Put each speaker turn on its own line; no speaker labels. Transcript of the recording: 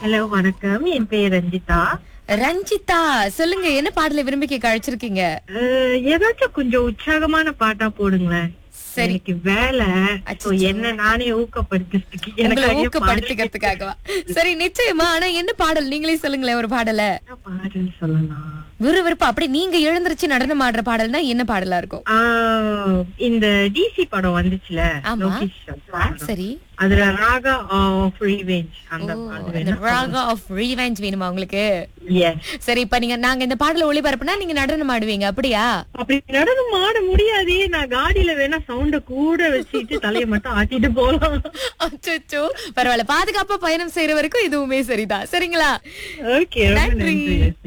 Hello வணக்கம் என் பேர் ரஞ்சிதா
ரஞ்சிதா சொல்லுங்க என்ன பாடலை விரும்பி கேட்க அழைச்சிருக்கீங்க
அஹ், ஏதாச்சும் கொஞ்சம் உற்சாகமான பாட்டா போடுங்களேன்
சரி.
எனக்கு வேலை
அச்சச்சோ.
So, என்ன நானே ஊக்கப்படுத்துறதுக்கு எனக்கு
உங்களை
நிறைய
ஊக்கப்படுத்திக்கிறதுக்காகவா சரி நிச்சயமா ஆனா என்ன பாடல் நீங்களே சொல்லுங்களேன் ஒரு பாடல
பாடல் பாடல் சொல்லலாம்
விறுவிறுப்பு அப்படி நீங்க எழுந்திருச்சு நடனம் ஆடுற பாடல்னா என்ன பாடலா இருக்கும்
ஆஹ், இந்த டிசி படம் வந்துச்சுல
ஆமா.
லோகேஷ் படம்.
சரி
அதுல ராகா ஆஃப் ரிவெஞ்ச் அந்த
ஓ,
அது
இந்த
வேணா
ராகா ஆஃப் ரீவெஞ்ச் வேணுமா உங்களுக்கு
Yes.
சரி இப்ப நீங்க நாங்க இந்த பாடல ஒளிபரப்புனா நீங்க நடனம் ஆடுவீங்க அப்படியா
அப்படி நடனம் ஆட முடியாதே நான் காடியில வேணா சவுண்ட கூட வச்சுட்டு தலையை மட்டும் ஆட்டிட்டு போலாம்
அச்சோ பரவாயில்ல பாதுகாப்பா பயணம் செய்யற வரைக்கும் இதுவுமே சரிதான் சரிங்களா
ஓகே ரொம்ப
நன்றி.
நன்றி